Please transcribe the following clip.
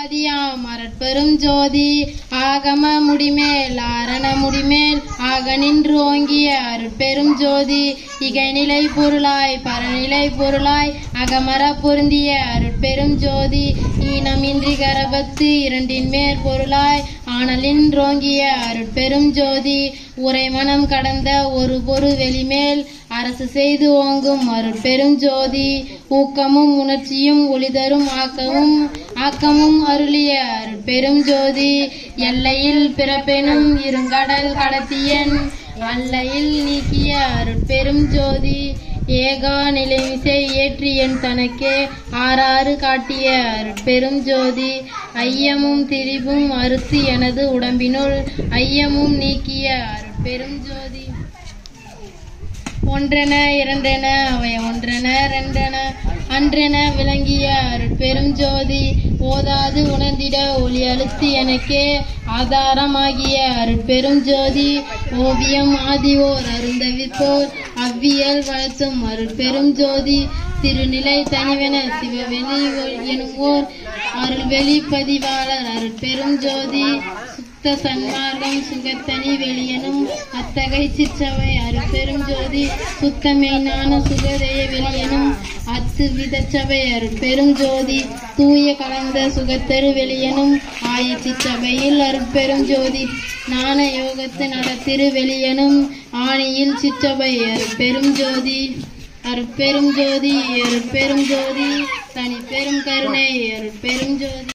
ஆதியாம் அருட்பெரும் ஜோதி ஆகம முடிமேல் ஆரண முடிமேல் ஆக நின்று ஓங்கிய அருட்பெரும் ஜோதி இகைநிலை பொருளாய் பரநிலை பொருளாய் அகமர பொருந்திய அருட்பெரும் ஜோதி ஈனமின்றி கரபத்து இரண்டின் மேற் பொருளாய் ஆனலின் ரோங்கிய அருட்பெரும் ஜோதி உரை மனம் கடந்த ஒரு பொரு வெளிமேல் அரசு செய்து ஓங்கும் அருட்பெரும் ஜோதி ஊக்கமும் உணர்ச்சியும் ஒளிதரும் ஆக்கமும் ஆக்கமும் அருளிய அருட்பெரும் ஜோதி எல்லையில் பிறப்பெனும் இருங்கடல் கடத்தியன் அல்லையில் நீக்கிய அருட்பெரும் ஜோதி ஏகா நிலைமிசை ஏற்றி என் தனக்கே ஆறாறு காட்டிய அருட்பெரும் ஜோதி ஐயமும் திரிபும் அறுத்து எனது உடம்பினுள் ஐயமும் நீக்கிய அருட்பெரும் ஜோதி ஒன்றென இரண்டென அவை ஒன்றென ரெண்டென அன்றென விளங்கிய அருட்பெரும் ஜோதி ஓதாது உணர்ந்திட ஒளி அழுத்தி எனக்கே ஆதாரமாகிய அருட்பெரும் ஜோதி ஓவியம் ஆதிவோர் அருந்தவிப்போர் அவ்வியல் வளர்த்தும் அருட்பெரும் ஜோதி திருநிலை தனிவென சிவவெளி எனும் ஓர் அருள்வெளி பதிவாளர் அருட்பெரும் ஜோதி சுத்த சன்மார்க்கம் சுகத்தனி வெளியனும் அத்தகை சிற்றவை அருட்பெரும் ஜோதி சுத்தமே ஞான சுகதய வெளியனும் அத்து விதச்சபை அருட்பெரும் ஜோதி தூய கலந்த சுகத்தரு வெளியனும் ஆய சிற்றபையில் அருட்பெரும் ஜோதி ஞான யோகத்து நடத்திரு வெளியனும் ஆணியில் சிற்றபை அருட்பெரும் ஜோதி அருட்பெரும் ஜோதி அருட்பெரும் ஜோதி தனி பெரும் கருணை அருட்பெரும் ஜோதி